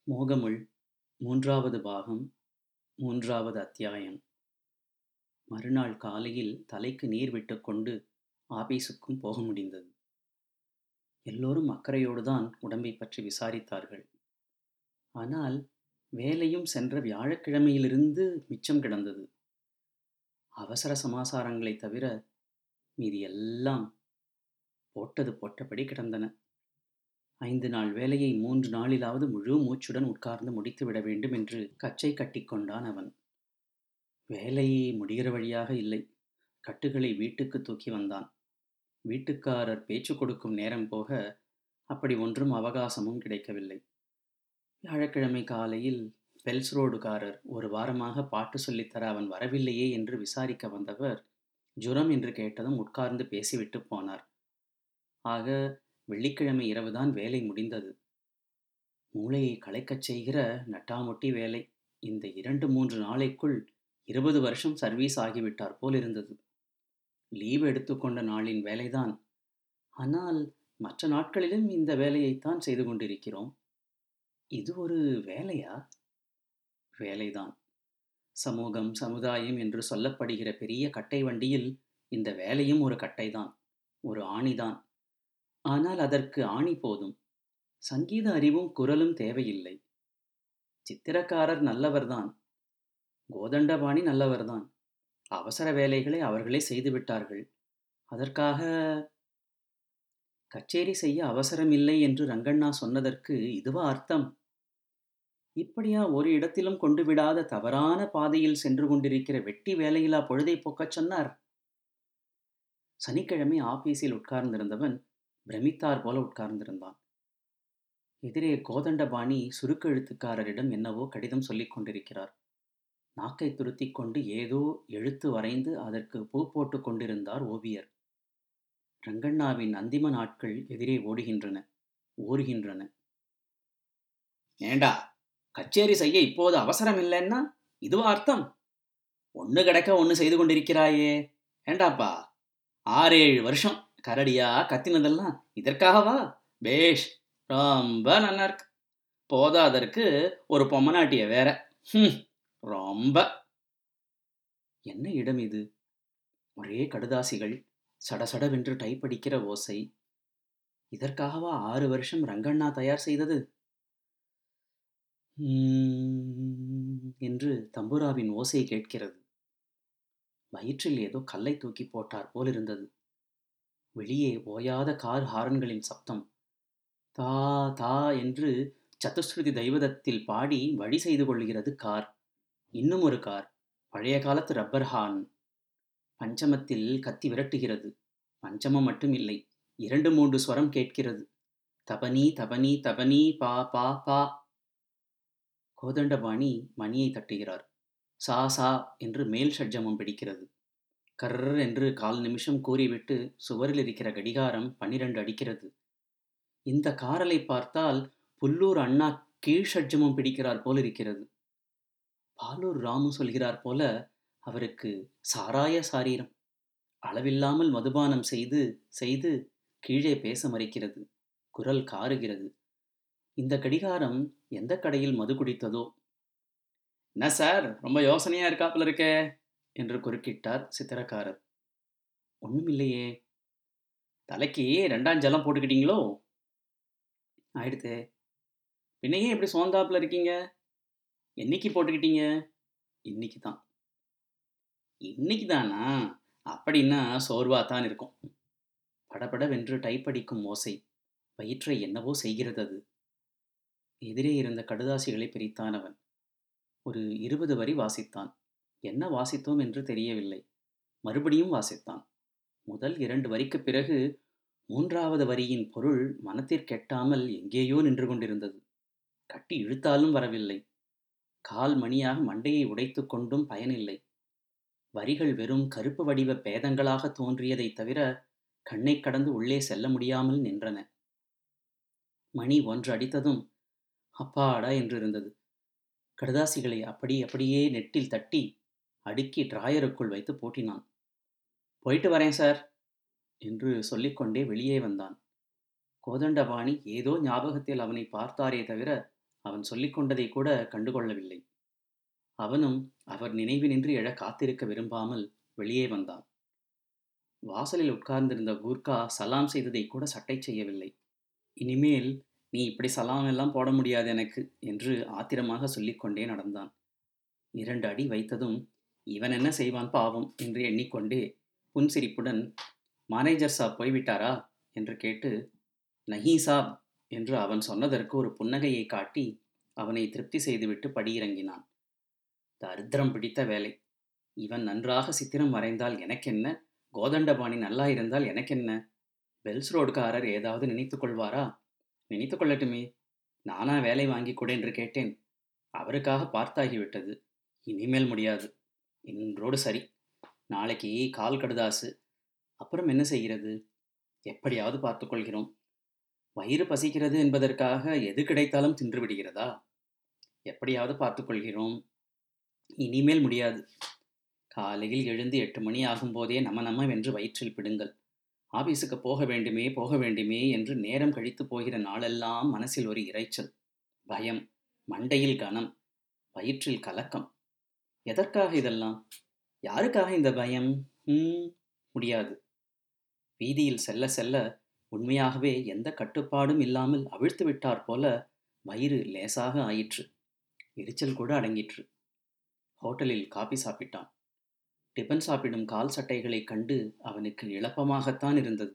மோகமுள் மூன்றாவது பாகம் மூன்றாவது அத்தியாயம் மறுநாள் காலையில் தலைக்கு நீர் விட்டுக்கொண்டு ஆபீஸுக்கும் போக முடிந்தது எல்லோரும் அக்கறையோடு தான் உடம்பை பற்றி விசாரித்தார்கள் ஆனால் வேலையும் சென்ற வியாழக்கிழமையிலிருந்து மிச்சம் கிடந்தது அவசர சமாசாரங்களை தவிர மீதி எல்லாம் போட்டது போட்டபடி கிடந்தன ஐந்து நாள் வேலையை மூன்று நாளிலாவது முழு மூச்சுடன் உட்கார்ந்து முடித்துவிட வேண்டும் என்று கச்சை கட்டிக்கொண்டான் அவன் வேலை முடிகிற வழியாக இல்லை கட்டுகளை வீட்டுக்கு தூக்கி வந்தான் வீட்டுக்காரர் பேச்சு கொடுக்கும் நேரம் போக அப்படி ஒன்றும் அவகாசமும் கிடைக்கவில்லை வியாழக்கிழமை காலையில் பெல்ஸ் ரோடுகாரர் ஒரு வாரமாக பாட்டு சொல்லித்தர அவன் வரவில்லையே என்று விசாரிக்க வந்தவர் ஜுரம் என்று கேட்டதும் உட்கார்ந்து பேசிவிட்டு போனார் ஆக வெள்ளிக்கிழமை இரவுதான் வேலை முடிந்தது மூளையை களைக்கச் செய்கிற நட்டாமொட்டி வேலை இந்த இரண்டு மூன்று நாளைக்குள் இருபது வருஷம் சர்வீஸ் ஆகிவிட்டார் போல் இருந்தது லீவ் எடுத்துக்கொண்ட நாளின் வேலைதான் ஆனால் மற்ற நாட்களிலும் இந்த வேலையைத்தான் செய்து கொண்டிருக்கிறோம் இது ஒரு வேலையா வேலைதான் சமூகம் சமுதாயம் என்று சொல்லப்படுகிற பெரிய கட்டை வண்டியில் இந்த வேலையும் ஒரு கட்டைதான் ஒரு ஆணிதான் ஆனால் அதற்கு ஆணி போதும் சங்கீத அறிவும் குரலும் தேவையில்லை சித்திரக்காரர் நல்லவர்தான் கோதண்டபாணி நல்லவர்தான் அவசர வேலைகளை அவர்களே செய்துவிட்டார்கள் அதற்காக கச்சேரி செய்ய அவசரமில்லை என்று ரங்கண்ணா சொன்னதற்கு இதுவா அர்த்தம் இப்படியா ஒரு இடத்திலும் கொண்டு விடாத தவறான பாதையில் சென்று கொண்டிருக்கிற வெட்டி வேலையிலா பொழுதை போக்கச் சொன்னார் சனிக்கிழமை ஆபீஸில் உட்கார்ந்திருந்தவன் பிரமித்தார் போல உட்கார்ந்திருந்தான் எதிரே கோதண்டபாணி சுருக்கெழுத்துக்காரரிடம் என்னவோ கடிதம் சொல்லிக் கொண்டிருக்கிறார் நாக்கை துருத்தி கொண்டு ஏதோ எழுத்து வரைந்து அதற்கு பூ போட்டு கொண்டிருந்தார் ஓவியர் ரங்கண்ணாவின் அந்திம நாட்கள் எதிரே ஓடுகின்றன ஓடுகின்றன ஏண்டா கச்சேரி செய்ய இப்போது அவசரம் இல்லைன்னா இதுவா அர்த்தம் ஒன்று கிடக்க ஒன்று செய்து கொண்டிருக்கிறாயே ஏண்டாப்பா ஆறேழு வருஷம் கரடியா கத்தினதெல்லாம் இதற்காகவா பேஷ் ரொம்ப நல்லா இருக்கு போதாதற்கு ஒரு பொம்மநாட்டிய வேற ஹம், ரொம்ப என்ன இடம் இது ஒரே கடுதாசிகள் சடசடவென்று டைப் அடிக்கிற ஓசை இதற்காகவா ஆறு வருஷம் ரங்கண்ணா தயார் செய்தது உம், என்று தம்புராவின் ஓசை கேட்கிறது வயிற்றில் ஏதோ கல்லை தூக்கி போட்டார் போல் இருந்தது வெளியே ஓயாத கார் ஹாரன்களின் சப்தம் தா தா என்று சதுஸ்ருதி தெய்வதத்தில் பாடி வழி செய்து கொள்கிறது கார் இன்னும் ஒரு கார் பழைய காலத்து ரப்பர் ஹார்ன் பஞ்சமத்தில் கத்தி விரட்டுகிறது பஞ்சமம் மட்டும் இல்லை இரண்டு மூன்று ஸ்வரம் கேட்கிறது தபனி தபனி தபனி பா பா பா கோதண்டபாணி மணியை தட்டுகிறார் சா சா என்று மேல் ஷட்ஜமம் பிடிக்கிறது கர்ர் என்று கால் நிமிஷம் கூறிவிட்டு சுவரில் இருக்கிற கடிகாரம் பன்னிரண்டு அடிக்கிறது இந்த காரலை பார்த்தால் புல்லூர் அண்ணா கீழ் ஷட்ஜமம் பிடிக்கிறார் போல் இருக்கிறது பாலூர் ராமு சொல்கிறார் போல அவருக்கு சாராய சாரீரம் அளவில்லாமல் மதுபானம் செய்து செய்து கீழே பேச மறைக்கிறது குரல் காருகிறது இந்த கடிகாரம் எந்த கடையில் மது குடித்ததோ என்ன சார் ரொம்ப யோசனையா இருக்காப்புல இருக்கே என்று குறுக்கிட்டார் சித்திரக்காரர் ஒண்ணுமில்லையே தலைக்கு ரெண்டாம் ஜலம் போட்டுக்கிட்டீங்களோ ஆயிடுத்தே பின்னையே எப்படி சோந்தாப்புல இருக்கீங்க என்னைக்கு போட்டுக்கிட்டீங்க இன்னைக்கு தான் இன்னைக்கு தானா அப்படின்னா சோர்வா தான் இருக்கும் படபடவென்று டைப் அடிக்கும் ஓசை வயிற்றை என்னவோ செய்கிறது அது எதிரே இருந்த கடுதாசிகளை பிரித்தான் அவன் ஒரு இருபது வரி வாசித்தான் என்ன வாசித்தோம் என்று தெரியவில்லை மறுபடியும் வாசித்தான் முதல் இரண்டு வரிக்கு பிறகு மூன்றாவது வரியின் பொருள் மனத்திற்கெட்டாமல் எங்கேயோ நின்று கொண்டிருந்தது கட்டி இழுத்தாலும் வரவில்லை கால் மணியாக மண்டையை உடைத்து கொண்டும் பயனில்லை வரிகள் வெறும் கருப்பு வடிவ பேதங்களாக தோன்றியதைத் தவிர கண்ணை கடந்து உள்ளே செல்ல முடியாமல் நின்றன மணி ஒன்று அடித்ததும் அப்பாடா என்று இருந்தது கடுதாசிகளை அப்படி அப்படியே நெட்டில் தட்டி அடுக்கி டிராயருக்குள் வைத்து பூட்டினான் போயிட்டு வரேன் சார் என்று சொல்லிக்கொண்டே வெளியே வந்தான் கோதண்டபாணி ஏதோ ஞாபகத்தில் அவனை பார்த்தாரே தவிர அவன் சொல்லிக் கொண்டதை கூட கண்டுகொள்ளவில்லை அவனும் அவர் நினைவினின்று எழ காத்திருக்க விரும்பாமல் வெளியே வந்தான் வாசலில் உட்கார்ந்திருந்த கூர்க்கா சலாம் செய்ததை கூட சட்டை செய்யவில்லை இனிமேல் நீ இப்படி சலாம் எல்லாம் போட முடியாது எனக்கு என்று ஆத்திரமாக சொல்லிக்கொண்டே நடந்தான் இரண்டு அடி வைத்ததும் இவன் என்ன செய்வான் பாவம் என்று எண்ணிக்கொண்டே புன்சிரிப்புடன் மேனேஜர் சாப் போய்விட்டாரா என்று கேட்டு நஹீ சாப் என்று அவன் சொன்னதற்கு ஒரு புன்னகையை காட்டி அவனை திருப்தி செய்துவிட்டு படியிறங்கினான் தரித்திரம் பிடித்த வேலை இவன் நன்றாக சித்திரம் வரைந்தால் எனக்கென்ன கோதண்டபாணி நல்லா இருந்தால் எனக்கென்ன பெல்ஸ் ரோடுக்காரர் ஏதாவது நினைத்து கொள்வாரா நினைத்து கொள்ளட்டுமே நானா வேலை வாங்கி கொடு என்று கேட்டேன் அவருக்காக பார்த்தாகிவிட்டது இனிமேல் முடியாது இன்றோடு சரி நாளைக்கு கால் கடுதாசு அப்புறம் என்ன செய்கிறது எப்படியாவது பார்த்துக்கொள்கிறோம் வயிறு பசிக்கிறது என்பதற்காக எது கிடைத்தாலும் தின்று விடுகிறதா எப்படியாவது பார்த்துக்கொள்கிறோம் இனிமேல் முடியாது காலையில் எழுந்து எட்டு மணி ஆகும்போதே நம்ம நம்ம வென்று வயிற்றில் பிடுங்கள் ஆபீஸுக்கு போக வேண்டுமே போக வேண்டுமே என்று நேரம் கழித்து போகிற நாளெல்லாம் மனசில் ஒரு இரைச்சல் பயம் மண்டையில் கனம் வயிற்றில் கலக்கம் எதற்காக இதெல்லாம் யாருக்காக இந்த பயம் ம் முடியாது வீதியில் செல்ல செல்ல உண்மையாகவே எந்த கட்டுப்பாடும் இல்லாமல் அவிழ்த்து விட்டார் போல வயிறு லேசாக ஆயிற்று எரிச்சல் கூட அடங்கிற்று ஹோட்டலில் காபி சாப்பிட்டான் டிபன் சாப்பிடும் கால் சட்டைகளைக் கண்டு அவனுக்கு இழப்பமாகத்தான் இருந்தது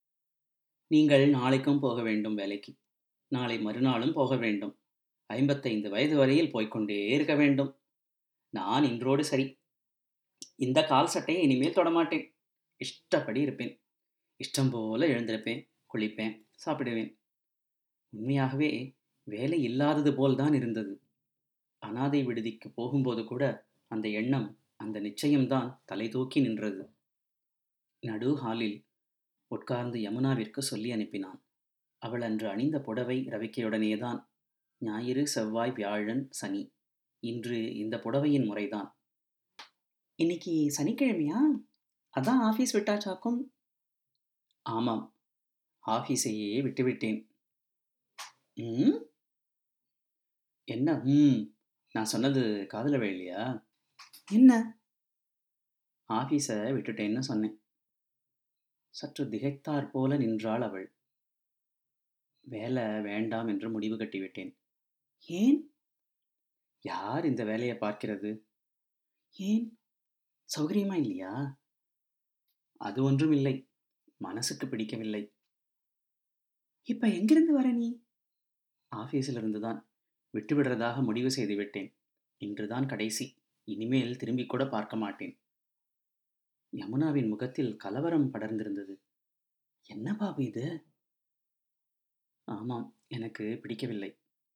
நீங்கள் நாளைக்கும் போக வேண்டும் வேலைக்கு நாளை மறுநாளும் போக வேண்டும் ஐம்பத்தைந்து வயது வரையில் போய்க்கொண்டே இருக்க வேண்டும் நான் இன்றோடு சரி இந்த கால் சட்டையை இனிமேல் தொடமாட்டேன் இஷ்டப்படி இருப்பேன் இஷ்டம் போல எழுந்திருப்பேன் குளிப்பேன் சாப்பிடுவேன் உண்மையாகவே வேலை இல்லாதது போல்தான் இருந்தது அனாதை விடுதிக்கு போகும்போது கூட அந்த எண்ணம் அந்த நிச்சயம்தான் தலை தூக்கி நின்றது நடு ஹாலில் உட்கார்ந்து யமுனாவிற்கு சொல்லி அனுப்பினான் அவள் அன்று அணிந்த புடவை ரவிக்கையுடனேதான் ஞாயிறு செவ்வாய் வியாழன் சனி இன்று இந்த புடவையின் முறைதான் இன்னைக்கு சனிக்கிழமையா அதான் ஆஃபீஸ் விட்டாச்சாக்கும் ஆமாம் ஆஃபீஸையே விட்டுவிட்டேன் ம் என்ன ம் நான் சொன்னது காதல இல்லையா என்ன ஆஃபீஸை விட்டுட்டேன்னு சொன்னேன் சற்று திகைத்தாற் போல நின்றாள் அவள் வேலை வேண்டாம் என்று முடிவு கட்டிவிட்டேன் ஏன் யார் இந்த வேலையை பார்க்கிறது ஏன் சௌகரியமா இல்லையா அது ஒன்றும் இல்லை மனசுக்கு பிடிக்கவில்லை இப்ப எங்கிருந்து வர நீ ஆபீஸில் இருந்துதான் விட்டுவிடுறதாக முடிவு செய்து விட்டேன் இன்றுதான் கடைசி இனிமேல் திரும்பி கூட பார்க்க மாட்டேன் யமுனாவின் முகத்தில் கலவரம் படர்ந்திருந்தது என்ன பாபு இது ஆமாம் எனக்கு பிடிக்கவில்லை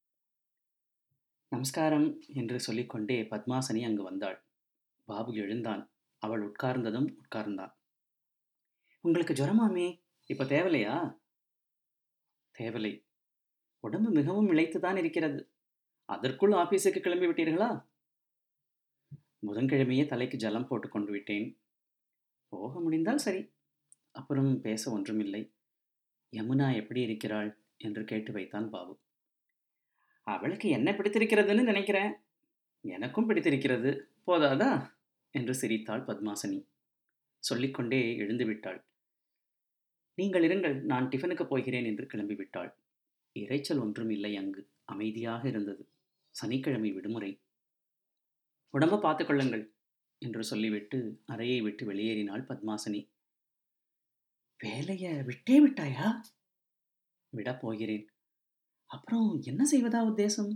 நமஸ்காரம் என்று சொல்லிக்கொண்டே பத்மாசனி அங்கு வந்தாள் பாபு எழுந்தான் அவள் உட்கார்ந்ததும் உட்கார்ந்தான் உங்களுக்கு ஜுரமாமே இப்ப தேவலையா தேவலை உடம்பு மிகவும் இழைத்துதான் இருக்கிறது அதற்குள் ஆபீஸுக்கு கிளம்பி விட்டீர்களா புதன்கிழமையே தலைக்கு ஜலம் போட்டு கொண்டு விட்டேன் போக முடிந்தால் சரி அப்புறம் பேச ஒன்றுமில்லை யமுனா எப்படி இருக்கிறாள் என்று கேட்டு வைத்தான் பாபு அவளுக்கு என்ன பிடித்திருக்கிறதுன்னு நினைக்கிறேன் எனக்கும் பிடித்திருக்கிறது போதாதா என்று சிரித்தாள் பத்மாசனி சொல்லிக்கொண்டே எழுந்து விட்டாள் நீங்கள் இருங்கள் நான் டிஃபனுக்கு போகிறேன் என்று கிளம்பிவிட்டாள் இறைச்சல் ஒன்றும் இல்லை அங்கு அமைதியாக இருந்தது சனிக்கிழமை விடுமுறை உடம்ப பார்த்து கொள்ளுங்கள் என்று சொல்லிவிட்டு அறையை விட்டு வெளியேறினாள் பத்மாசனி வேலைய விட்டே விட்டாயா விடப் போகிறேன் அப்புறம் என்ன செய்வதா உத்தேசம்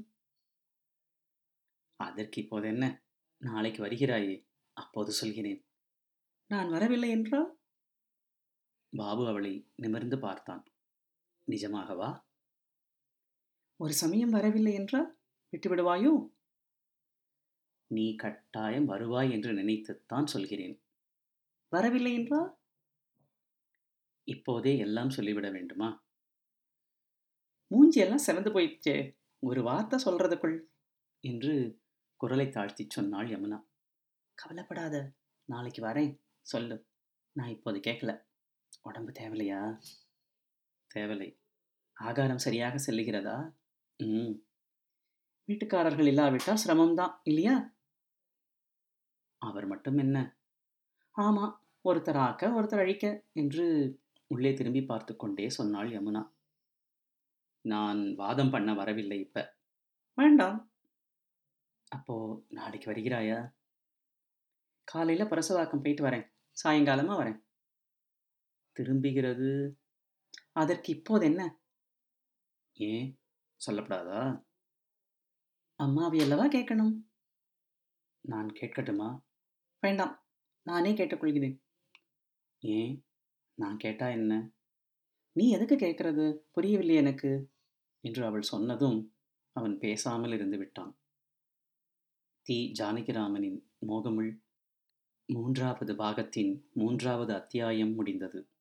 அதற்கு இப்போது என்ன நாளைக்கு வருகிறாயே அப்போது சொல்கிறேன் நான் வரவில்லை என்றால் பாபு அவளை நிமிர்ந்து பார்த்தான் நிஜமாகவா ஒரு சமயம் வரவில்லை என்றால் விட்டுவிடுவாயோ நீ கட்டாயம் வருவாய் என்று நினைத்துத்தான் சொல்கிறேன் வரவில்லை என்றால் இப்போதே எல்லாம் சொல்லிவிட வேண்டுமா மூஞ்சி எல்லாம் செவந்து போயிடுச்சே ஒரு வார்த்தை சொல்றதுக்குள் என்று குரலை தாழ்த்தி சொன்னாள் யமுனா கவலைப்படாத நாளைக்கு வரேன் சொல்லு நான் இப்போது கேட்கல உடம்பு தேவலையா தேவலை ஆகாரம் சரியாக செல்லுகிறதா ம் வீட்டுக்காரர்கள் இல்லாவிட்டால் சிரமம்தான் இல்லையா அவர் மட்டும் என்ன ஆமா ஒருத்தர் ஆக்க ஒருத்தர் அழிக்க என்று உள்ளே திரும்பி பார்த்து கொண்டே சொன்னாள் யமுனா நான் வாதம் பண்ண வரவில்லை இப்ப வேண்டாம் அப்போ நாளைக்கு வருகிறாயா காலையில் பரசவாக்கம் போயிட்டு வரேன் சாயங்காலமாக வரேன் திரும்புகிறது அதற்கு இப்போது என்ன ஏன் சொல்லப்படாதா அம்மாவை அல்லவா கேட்கணும் நான் கேட்கட்டுமா வேண்டாம் நானே கேட்டுக்கொள்கிறேன் ஏன் நான் கேட்டா என்ன நீ எதுக்கு கேட்கறது புரியவில்லை எனக்கு என்று அவள் சொன்னதும் அவன் பேசாமல் இருந்து விட்டான் தி ஜானகிராமனின் மோகமுள் மூன்றாவது பாகத்தின் மூன்றாவது அத்தியாயம் முடிந்தது